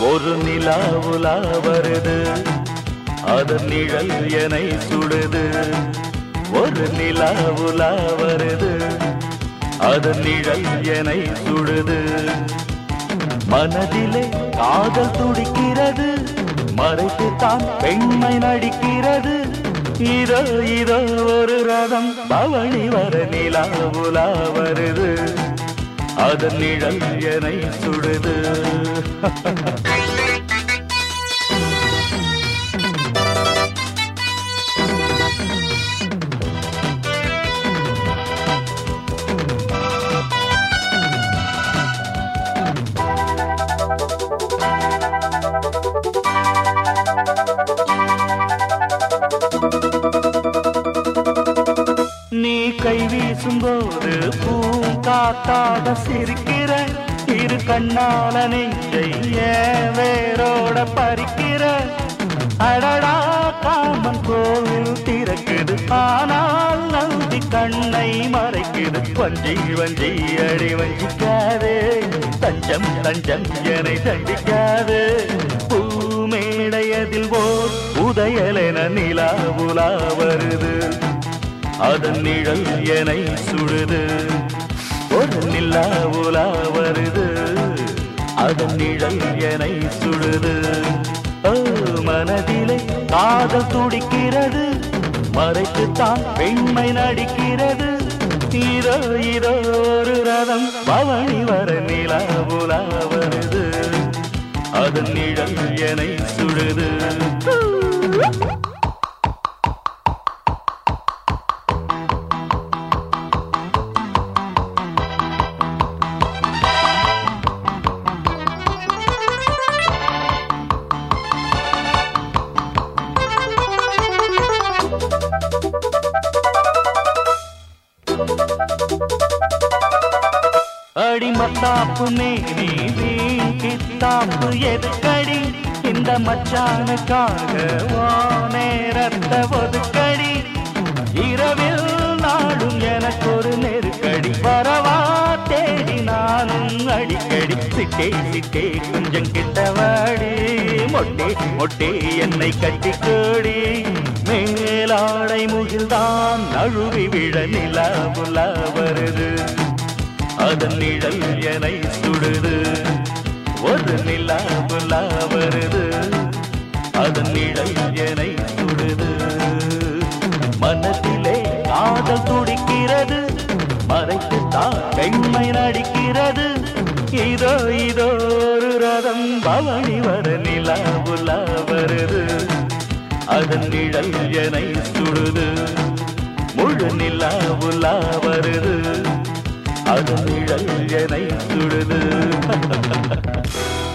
ஒரு நிலா உலா வருது அதன் நிழல் என்னை சுடுது ஒரு நிலா உலா வருது அதன் நிழல் என்னை சுடுது மனதிலே காதல் துடிக்கிறது மறைத்து தான் பெண்மை நடிக்கிறது இதோ இதோ ஒரு ரதம் பவனி வர நிலா உலா வருது அதன் நிழல் என்னை சுடுது நீ கை வீசும்போது பூங்காத்தாக சிரிக்கிற இரு கண்ணால நெஞ்சை ஏன் வேரோட பறிக்கிற அடடா காமன் கோவில் திறக்குது ஆனால் நந்தி கண்ணை மறைக்குது வஞ்சி வஞ்சி அடி வஞ்சிக்காதே தஞ்சம் தஞ்சம் என தண்டிக்காது பூமேடையதில் ஓர் உதயலென நிலா உலா வருது அதன் நிழல் என்னை சுடுது ஒரு நிலா உலா வருது அதன் நிழல் என்னை சுடுது ஓ மனதிலே காதல் துடிக்கிறது மறைத்துத்தான் பெண்மை நடிக்கிறது இதோ இதோ ஒரு ரதம் பவனி வர நிலா உலா வருது அதன் நிழல் என்னை சுடுது அடிமத்தாப்பு மேனி வீண் கித்தாப்பு எதுக்கடி இந்த மச்சானுக்காக வா நேரத்தை ஒதுக்கடி இரவில் நாடும் எனக்கு ஒரு நெருக்கடி வரவா தேடி நானும் அடிக்கடி சிட்டே சிட்டே கொஞ்சம் கிட்டவாடி மொட்டே மொட்டே என்னை கட்டிக்கோடி மேலாடை முகில்தான் நழுவி விழ நிலா புலா வருது அதன் நிழல் என்னை சுடுது ஒரு நிலா புலா வருது அதன் நிழல் என்னை சுடுது மனத்திலே காதல் துடிக்கிறது மறைத்து தான் பெண்மை நடிக்கிறது இதோ இதோ ஒரு ரதம் பவனி வர நிலா புலா வருது அதன் நிழல் என்னை சுடுது முழு நிலா புலா வருது அதன் நிழல் என்னை சுடுது